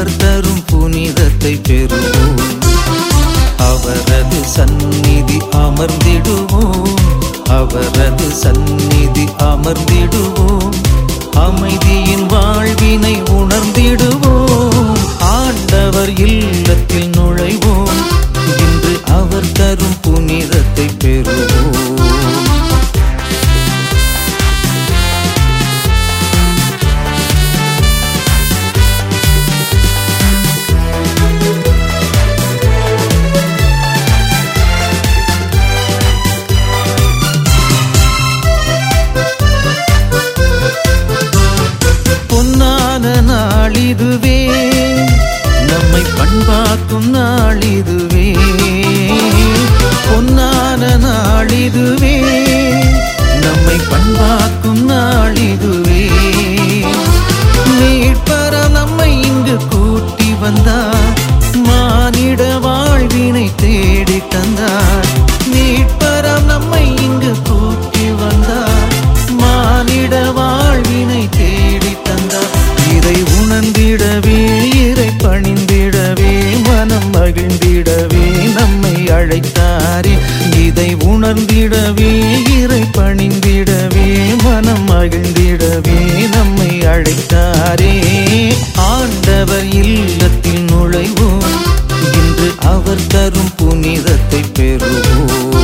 அவர் தரும் புனிதத்தை பெறுவோம் அவரது சந்நிதி அமர்ந்திடுவோம் அவரது சந்நிதி அமர்ந்திடுவோம் அமைதியின் வாழ்வினை உணர்ந்திடுவோம் ஆண்டவர் இல்லத்தில் நுழைவோம் இன்று அவர் தரும் புனிதத்தை பெறுவோம் பொன்னான நாளிதுவே நம்மை பண்பாக்கும் நாளிதுவே பொன்னான நாளிதுவே நம்மை பண்பாக்கும் நாளிதுவே மீட்பரம் நம்மை இங்கு கூட்டி வந்தார் மானிட வாழ்வினை தேடி தந்தார் மீட்பரம் நம்மை இங்கு கூட்டி வந்தார் மானிட வாழ்வினை தேடி தந்தார் இதை உணர்ந்திடவே இறை பணிந்திடவே மனம் மகிழ்ந்திடவே நம்மை அழைத்தாரே இதை உணர்ந்திடவே இறை பணிந்திடவே மனம் மகிழ்ந்திடவே நம்மை அழைத்தாரே ஆண்டவர் இல்லத்தில் நுழைவோம் இன்று அவர் தரும் புனிதத்தை பெறுவோம்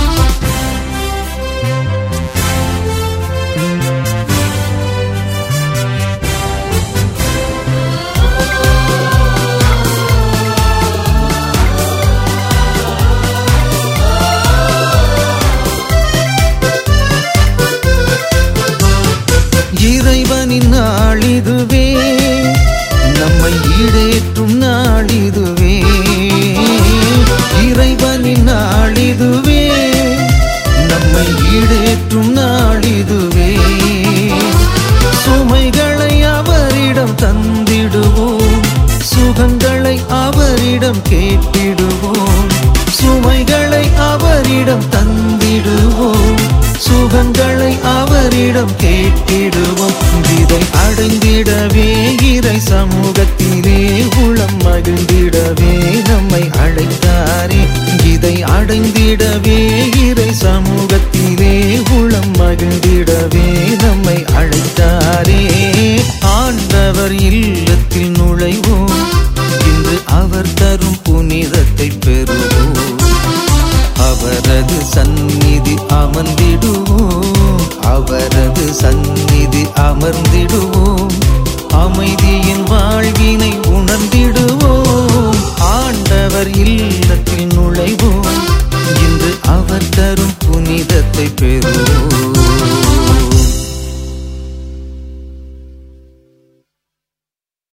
இறைவனின் நாளிதுவே நம்மை ஈடேற்றும் நாளிதுவே இறைவனின் நாளிதுவே நம்மை ஈடேற்றும் நாளிதுவே சுமைகளை அவரிடம் தந்திடுவோம் சுகங்களை அவரிடம் கேட்டிடுவோம் சுமைகளை அவரிடம் தந்திடுவோம் சுகங்களை அவரிடம் கேட்டிடுவோம் இதை அடைந்திடவே இறை சமூகத்திலே உளம் மகிழ்ந்திடவே நம்மை அழைத்தாரே இதை அடைந்திடவே இறை சமூகத்திலே உளம் மகிழ்ந்திடவே நம்மை அழைத்தாரே ஆண்டவர் இல்லத்தில் நுழைவோம் இன்று அவர் தரும் புனிதத்தை பெறுவோம் அவரது சந்நிதி அமர்ந்திடுவோம் அவரது சந்நிதி அமர்ந்திடுவோம்